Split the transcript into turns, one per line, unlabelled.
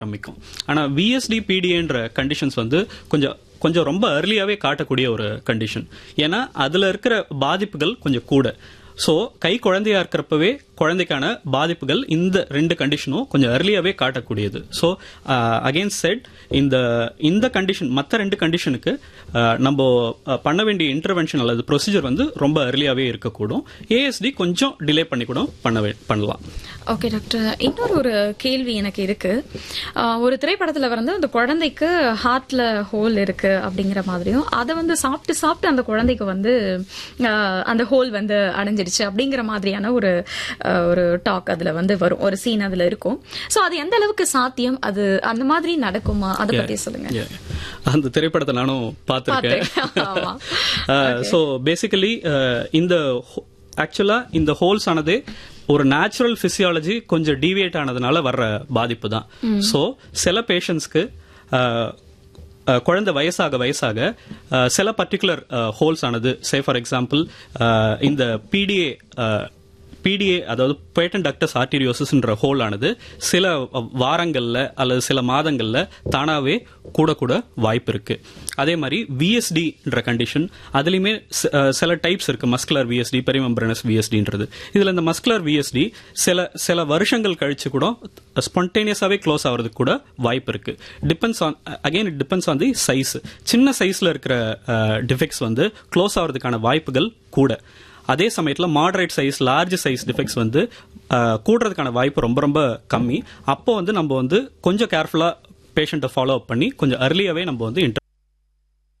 ஆரம்பிக்கும் ஆனா VST பிடிஏன்ற conditions வந்து கொஞ்சம் கொஞ்சம் ரொம்ப அர்லியாவே காட்டக்கூடிய ஒரு கண்டிஷன் ஏன்னா அதுல இருக்கிற பாதிப்புகள் கொஞ்சம் கூட ஸோ கை குழந்தையா இருக்கிறப்பவே குழந்தைக்கான பாதிப்புகள் இந்த ரெண்டு கண்டிஷனும் கொஞ்சம் அர்லியாவே காட்டக்கூடியது ஸோ அகைன் செட் இந்த இந்த கண்டிஷன் மற்ற ரெண்டு கண்டிஷனுக்கு நம்ம அஹ், பண்ண வேண்டிய இன்டர்வென்ஷன் அல்லது ப்ரொசீஜர் வந்து ரொம்ப அர்லியாவே இருக்கக்கூடும் ஏஎஸ்டி கொஞ்சம் டிலே பண்ணி கூட பண்ண வே- பண்ணலாம்
ஓகே டாக்டர் இன்னொரு ஒரு கேள்வி எனக்கு இருக்கு ஆஹ் ஒரு திரைப்படத்துல வந்து அந்த குழந்தைக்கு ஹார்ட்ல ஹோல் இருக்கு அப்படிங்கிற மாதிரியும் அதை வந்து சாப்பிட்டு சாப்பிட்டு அந்த குழந்தைக்கு வந்து ஆஹ் அந்த ஹோல் வந்து அடைஞ்சிடுச்சு அப்படிங்கிற மாதிரியான ஒரு ஆஹ் ஒரு டாக் அதுல வந்து வரும் ஒரு சீன் அதுல இருக்கும் சோ அது எந்த அளவுக்கு சாத்தியம் அது அந்த மாதிரி நடக்குமா அதை பத்தி சொல்லுங்க
Yeah. அந்த திரைப்படத்தை நானும் பார்த்திருக்கேன்
பார்த்திருக்கேன். ஆமா.
ஸோ பேசிக்கலி இந்த ஆக்சுவலா இந்த ஹோல்ஸ் ஆனது ஒரு நேச்சுரல் பிசியாலஜி கொஞ்சம் டீவியேட் ஆனதுனால வர்ற பாதிப்பு தான் ஸோ சில பேஷண்ட்ஸ்க்கு குழந்தை வயசாக வயசாக அஹ், சில பர்டிகுலர் ஹோல்ஸ் ஆனது சே ஃபார் எக்ஸாம்பிள் இந்த பிடிஏ பிடிஏ அதாவது பேட்டன் டக்டஸ் ஆர்டீரியோசிஸ்ன்ற ஹோல் ஆனது சில வாரங்கள்ல அல்லது சில மாதங்கள்ல தானாவே கூட கூட வாய்ப்பு இருக்கு அதே மாதிரி விஎஸ்டின்ற கண்டிஷன் அதுலயுமே சி- அஹ் சில டைப்ஸ் இருக்கு மஸ்குலர் விஎஸ்டி பெரிமெம்பரனஸ் விஎஸ்டின்றது இதுல இந்த மஸ்குலர் விஎஸ்டி சில சில வருஷங்கள் கழிச்சு கூட ஸ்பான்டேனியஸாவே க்ளோஸ் ஆகிறதுக்கு கூட வாய்ப்பு இருக்கு depends on again it depends on the size சின்ன சைஸ்ல இருக்கிற டிஃபெக்ட்ஸ் வந்து க்ளோஸ் ஆகிறதுக்கான வாய்ப்புகள் கூட அதே சமயத்துல moderate size large size defects வந்து அஹ், கூடுறதுக்கான வாய்ப்பு ரொம்ப ரொம்ப கம்மி அப்போ வந்து நம்ம வந்து கொஞ்சம் கேர்ஃபுல்லா பேஷண்ட்டை ஃபாலோ அப் பண்ணி கொஞ்சம் அர்லியாவே நம்ம வந்து இன்டர்